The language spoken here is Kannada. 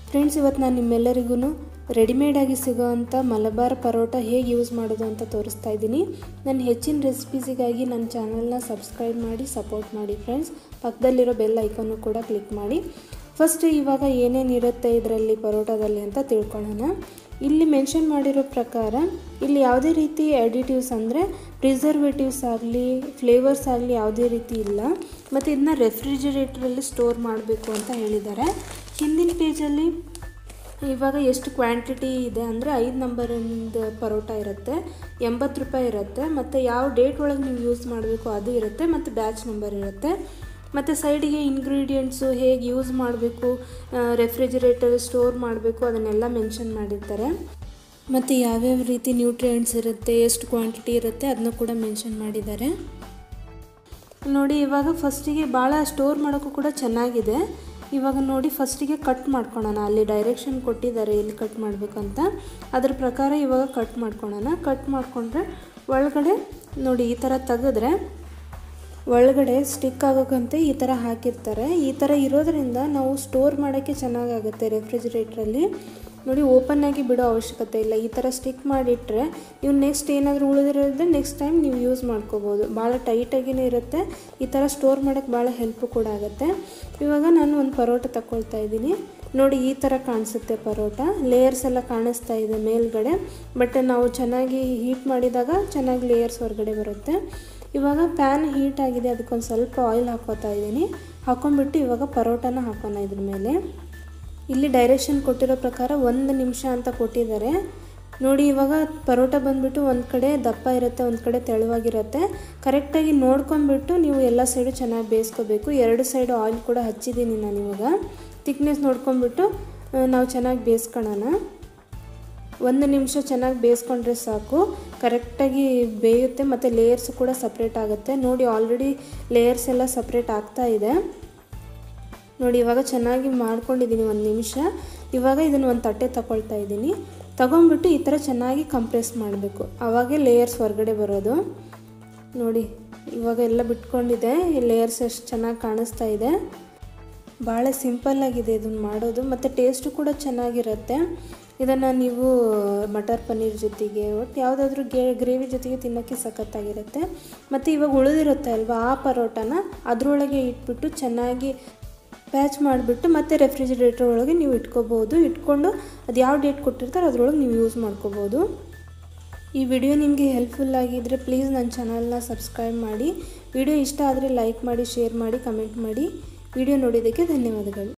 ಫ್ರೆಂಡ್ಸ್ ಇವತ್ತು ನಾನು ನಿಮ್ಮೆಲ್ಲರಿಗೂ ರೆಡಿಮೇಡಾಗಿ ಸಿಗೋವಂಥ ಮಲಬಾರ್ ಪರೋಟ ಹೇಗೆ ಯೂಸ್ ಮಾಡೋದು ಅಂತ ತೋರಿಸ್ತಾ ಇದ್ದೀನಿ ನನ್ನ ಹೆಚ್ಚಿನ ರೆಸಿಪೀಸಿಗಾಗಿ ನನ್ನ ಚಾನಲ್ನ ಸಬ್ಸ್ಕ್ರೈಬ್ ಮಾಡಿ ಸಪೋರ್ಟ್ ಮಾಡಿ ಫ್ರೆಂಡ್ಸ್ ಪಕ್ಕದಲ್ಲಿರೋ ಬೆಲ್ ಐಕನ್ನು ಕೂಡ ಕ್ಲಿಕ್ ಮಾಡಿ ಫಸ್ಟ್ ಇವಾಗ ಏನೇನು ಇರುತ್ತೆ ಇದರಲ್ಲಿ ಪರೋಟದಲ್ಲಿ ಅಂತ ತಿಳ್ಕೊಳ್ಳೋಣ ಇಲ್ಲಿ ಮೆನ್ಷನ್ ಮಾಡಿರೋ ಪ್ರಕಾರ ಇಲ್ಲಿ ಯಾವುದೇ ರೀತಿ ಅಡಿಟಿವ್ಸ್ ಅಂದರೆ ಪ್ರಿಸರ್ವೇಟಿವ್ಸ್ ಆಗಲಿ ಫ್ಲೇವರ್ಸ್ ಆಗಲಿ ಯಾವುದೇ ರೀತಿ ಇಲ್ಲ ಮತ್ತು ಇದನ್ನ ರೆಫ್ರಿಜಿರೇಟ್ರಲ್ಲಿ ಸ್ಟೋರ್ ಮಾಡಬೇಕು ಅಂತ ಹೇಳಿದ್ದಾರೆ ಹಿಂದಿನ ಪೇಜಲ್ಲಿ ಇವಾಗ ಎಷ್ಟು ಕ್ವಾಂಟಿಟಿ ಇದೆ ಅಂದರೆ ಐದು ನಂಬರಿಂದ ಪರೋಟ ಇರುತ್ತೆ ಎಂಬತ್ತು ರೂಪಾಯಿ ಇರುತ್ತೆ ಮತ್ತು ಯಾವ ಡೇಟ್ ಒಳಗೆ ನೀವು ಯೂಸ್ ಮಾಡಬೇಕು ಅದು ಇರುತ್ತೆ ಮತ್ತು ಬ್ಯಾಚ್ ನಂಬರ್ ಇರುತ್ತೆ ಮತ್ತು ಸೈಡಿಗೆ ಇಂಗ್ರೀಡಿಯೆಂಟ್ಸು ಹೇಗೆ ಯೂಸ್ ಮಾಡಬೇಕು ರೆಫ್ರಿಜಿರೇಟರ್ ಸ್ಟೋರ್ ಮಾಡಬೇಕು ಅದನ್ನೆಲ್ಲ ಮೆನ್ಷನ್ ಮಾಡಿರ್ತಾರೆ ಮತ್ತು ಯಾವ್ಯಾವ ರೀತಿ ನ್ಯೂಟ್ರಿಯೆಂಟ್ಸ್ ಇರುತ್ತೆ ಎಷ್ಟು ಕ್ವಾಂಟಿಟಿ ಇರುತ್ತೆ ಅದನ್ನು ಕೂಡ ಮೆನ್ಷನ್ ಮಾಡಿದ್ದಾರೆ ನೋಡಿ ಇವಾಗ ಫಸ್ಟಿಗೆ ಭಾಳ ಸ್ಟೋರ್ ಮಾಡೋಕ್ಕೂ ಕೂಡ ಚೆನ್ನಾಗಿದೆ ಇವಾಗ ನೋಡಿ ಫಸ್ಟಿಗೆ ಕಟ್ ಮಾಡ್ಕೊಳೋಣ ಅಲ್ಲಿ ಡೈರೆಕ್ಷನ್ ಕೊಟ್ಟಿದ್ದಾರೆ ಎಲ್ಲಿ ಕಟ್ ಮಾಡಬೇಕಂತ ಅದ್ರ ಪ್ರಕಾರ ಇವಾಗ ಕಟ್ ಮಾಡ್ಕೊಳೋಣ ಕಟ್ ಮಾಡಿಕೊಂಡ್ರೆ ಒಳಗಡೆ ನೋಡಿ ಈ ಥರ ತೆಗೆದ್ರೆ ಒಳಗಡೆ ಸ್ಟಿಕ್ ಆಗೋಕ್ಕಂತೆ ಈ ಥರ ಹಾಕಿರ್ತಾರೆ ಈ ಥರ ಇರೋದ್ರಿಂದ ನಾವು ಸ್ಟೋರ್ ಮಾಡೋಕ್ಕೆ ಚೆನ್ನಾಗಾಗುತ್ತೆ ರೆಫ್ರಿಜಿರೇಟ್ರಲ್ಲಿ ನೋಡಿ ಓಪನ್ ಆಗಿ ಬಿಡೋ ಅವಶ್ಯಕತೆ ಇಲ್ಲ ಈ ಥರ ಸ್ಟಿಕ್ ಮಾಡಿಟ್ರೆ ನೀವು ನೆಕ್ಸ್ಟ್ ಏನಾದರೂ ಉಳಿದಿರೋದ್ರೆ ನೆಕ್ಸ್ಟ್ ಟೈಮ್ ನೀವು ಯೂಸ್ ಮಾಡ್ಕೋಬೋದು ಭಾಳ ಟೈಟಾಗಿಯೇ ಇರುತ್ತೆ ಈ ಥರ ಸ್ಟೋರ್ ಮಾಡೋಕ್ಕೆ ಭಾಳ ಹೆಲ್ಪು ಕೂಡ ಆಗುತ್ತೆ ಇವಾಗ ನಾನು ಒಂದು ಪರೋಟ ತಗೊಳ್ತಾ ಇದ್ದೀನಿ ನೋಡಿ ಈ ಥರ ಕಾಣಿಸುತ್ತೆ ಪರೋಟ ಲೇಯರ್ಸ್ ಎಲ್ಲ ಕಾಣಿಸ್ತಾ ಇದೆ ಮೇಲ್ಗಡೆ ಬಟ್ ನಾವು ಚೆನ್ನಾಗಿ ಹೀಟ್ ಮಾಡಿದಾಗ ಚೆನ್ನಾಗಿ ಲೇಯರ್ಸ್ ಹೊರಗಡೆ ಬರುತ್ತೆ ಇವಾಗ ಪ್ಯಾನ್ ಹೀಟ್ ಆಗಿದೆ ಅದಕ್ಕೊಂದು ಸ್ವಲ್ಪ ಆಯಿಲ್ ಹಾಕೋತಾ ಇದ್ದೀನಿ ಹಾಕೊಂಡ್ಬಿಟ್ಟು ಇವಾಗ ಪರೋಟನ ಹಾಕೋಣ ಇದ್ರ ಮೇಲೆ ಇಲ್ಲಿ ಡೈರೆಕ್ಷನ್ ಕೊಟ್ಟಿರೋ ಪ್ರಕಾರ ಒಂದು ನಿಮಿಷ ಅಂತ ಕೊಟ್ಟಿದ್ದಾರೆ ನೋಡಿ ಇವಾಗ ಪರೋಟ ಬಂದುಬಿಟ್ಟು ಒಂದು ಕಡೆ ದಪ್ಪ ಇರುತ್ತೆ ಒಂದು ಕಡೆ ತೆಳುವಾಗಿರುತ್ತೆ ಕರೆಕ್ಟಾಗಿ ನೋಡ್ಕೊಂಬಿಟ್ಟು ನೀವು ಎಲ್ಲ ಸೈಡು ಚೆನ್ನಾಗಿ ಬೇಯಿಸ್ಕೋಬೇಕು ಎರಡು ಸೈಡು ಆಯಿಲ್ ಕೂಡ ಹಚ್ಚಿದ್ದೀನಿ ನಾನು ಇವಾಗ ತಿಕ್ನೆಸ್ ನೋಡ್ಕೊಂಬಿಟ್ಟು ನಾವು ಚೆನ್ನಾಗಿ ಬೇಯಿಸ್ಕೊಳ್ಳೋಣ ಒಂದು ನಿಮಿಷ ಚೆನ್ನಾಗಿ ಬೇಯಿಸ್ಕೊಂಡ್ರೆ ಸಾಕು ಕರೆಕ್ಟಾಗಿ ಬೇಯುತ್ತೆ ಮತ್ತು ಲೇಯರ್ಸ್ ಕೂಡ ಸಪ್ರೇಟ್ ಆಗುತ್ತೆ ನೋಡಿ ಆಲ್ರೆಡಿ ಲೇಯರ್ಸ್ ಎಲ್ಲ ಸಪ್ರೇಟ್ ಆಗ್ತಾ ಇದೆ ನೋಡಿ ಇವಾಗ ಚೆನ್ನಾಗಿ ಮಾಡ್ಕೊಂಡಿದ್ದೀನಿ ಒಂದು ನಿಮಿಷ ಇವಾಗ ಇದನ್ನು ಒಂದು ತಟ್ಟೆ ತಗೊಳ್ತಾ ಇದ್ದೀನಿ ತಗೊಂಡ್ಬಿಟ್ಟು ಈ ಥರ ಚೆನ್ನಾಗಿ ಕಂಪ್ರೆಸ್ ಮಾಡಬೇಕು ಆವಾಗೇ ಲೇಯರ್ಸ್ ಹೊರಗಡೆ ಬರೋದು ನೋಡಿ ಇವಾಗ ಎಲ್ಲ ಬಿಟ್ಕೊಂಡಿದೆ ಲೇಯರ್ಸ್ ಎಷ್ಟು ಚೆನ್ನಾಗಿ ಕಾಣಿಸ್ತಾ ಇದೆ ಭಾಳ ಸಿಂಪಲ್ಲಾಗಿದೆ ಇದನ್ನು ಮಾಡೋದು ಮತ್ತು ಟೇಸ್ಟು ಕೂಡ ಚೆನ್ನಾಗಿರುತ್ತೆ ಇದನ್ನು ನೀವು ಮಟರ್ ಪನ್ನೀರ್ ಜೊತೆಗೆ ಒಟ್ಟು ಯಾವುದಾದ್ರೂ ಗೆ ಗ್ರೇವಿ ಜೊತೆಗೆ ತಿನ್ನೋಕ್ಕೆ ಸಖತ್ತಾಗಿರುತ್ತೆ ಮತ್ತು ಇವಾಗ ಉಳಿದಿರುತ್ತೆ ಅಲ್ವಾ ಆ ಪರೋಟನ ಅದರೊಳಗೆ ಇಟ್ಬಿಟ್ಟು ಚೆನ್ನಾಗಿ ಪ್ಯಾಚ್ ಮಾಡಿಬಿಟ್ಟು ಮತ್ತೆ ರೆಫ್ರಿಜಿರೇಟರ್ ಒಳಗೆ ನೀವು ಇಟ್ಕೋಬೋದು ಇಟ್ಕೊಂಡು ಅದು ಯಾವ ಡೇಟ್ ಕೊಟ್ಟಿರ್ತಾರೆ ಅದರೊಳಗೆ ನೀವು ಯೂಸ್ ಮಾಡ್ಕೋಬೋದು ಈ ವಿಡಿಯೋ ನಿಮಗೆ ಹೆಲ್ಪ್ಫುಲ್ ಆಗಿದ್ದರೆ ಪ್ಲೀಸ್ ನನ್ನ ಚಾನಲ್ನ ಸಬ್ಸ್ಕ್ರೈಬ್ ಮಾಡಿ ವಿಡಿಯೋ ಇಷ್ಟ ಆದರೆ ಲೈಕ್ ಮಾಡಿ ಶೇರ್ ಮಾಡಿ ಕಮೆಂಟ್ ಮಾಡಿ ವಿಡಿಯೋ ನೋಡಿದ್ದಕ್ಕೆ ಧನ್ಯವಾದಗಳು